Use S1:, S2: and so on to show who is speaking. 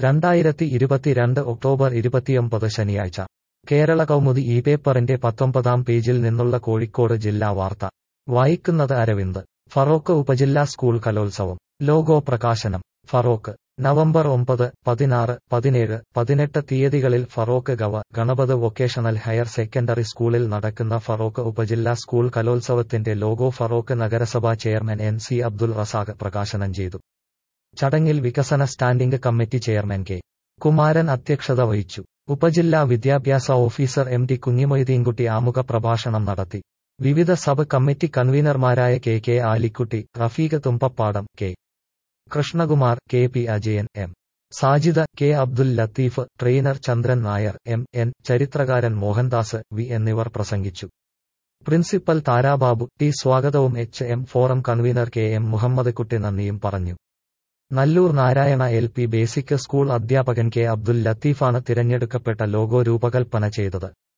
S1: രണ്ടായിരത്തി ഇരുപത്തിരണ്ട് ഒക്ടോബർ ഇരുപത്തിയൊമ്പത് ശനിയാഴ്ച കേരള കൗമുദി ഈ പേപ്പറിന്റെ പത്തൊമ്പതാം പേജിൽ നിന്നുള്ള കോഴിക്കോട് ജില്ലാ വാർത്ത വായിക്കുന്നത് അരവിന്ദ് ഫറോക്ക് ഉപജില്ലാ സ്കൂൾ കലോത്സവം ലോഗോ പ്രകാശനം ഫറോക്ക് നവംബർ ഒമ്പത് പതിനാറ് പതിനേഴ് പതിനെട്ട് തീയതികളിൽ ഫറോക്ക് ഗവ ഗണപത് വൊക്കേഷണൽ ഹയർ സെക്കൻഡറി സ്കൂളിൽ നടക്കുന്ന ഫറോക്ക് ഉപജില്ലാ സ്കൂൾ കലോത്സവത്തിന്റെ ലോഗോ ഫറോക്ക് നഗരസഭാ chairman N C Abdul Razak പ്രകാശനം ചെയ്തു ചടങ്ങിൽ വികസന standing committee chairman K Kumaran അധ്യക്ഷത വഹിച്ചു ഉപജില്ലാ വിദ്യാഭ്യാസ ഓഫീസർ എം ടി കുഞ്ഞിമൊയ്തീൻകുട്ടി ആമുഖ പ്രഭാഷണം നടത്തി വിവിധ സബ് കമ്മിറ്റി കൺവീനർമാരായ K K Alikutty Rafeeq Thumbappadam K Krishnakumar K P Ajayan M Sajida K Abdul Latheef trainer Chandran Nair M N ചരിത്രകാരൻ മോഹൻദാസ് വി എന്നിവർ പ്രസംഗിച്ചു പ്രിൻസിപ്പൽ താരാബാബു ടി സ്വാഗതവും H M forum convener K M Muhammad Kutty നന്ദിയും പറഞ്ഞു Nallur Narayana L P basic school അധ്യാപകൻ കെ അബ്ദുൽ ലത്തീഫാണ് തിരഞ്ഞെടുക്കപ്പെട്ട ലോഗോ രൂപകൽപ്പന ചെയ്തത്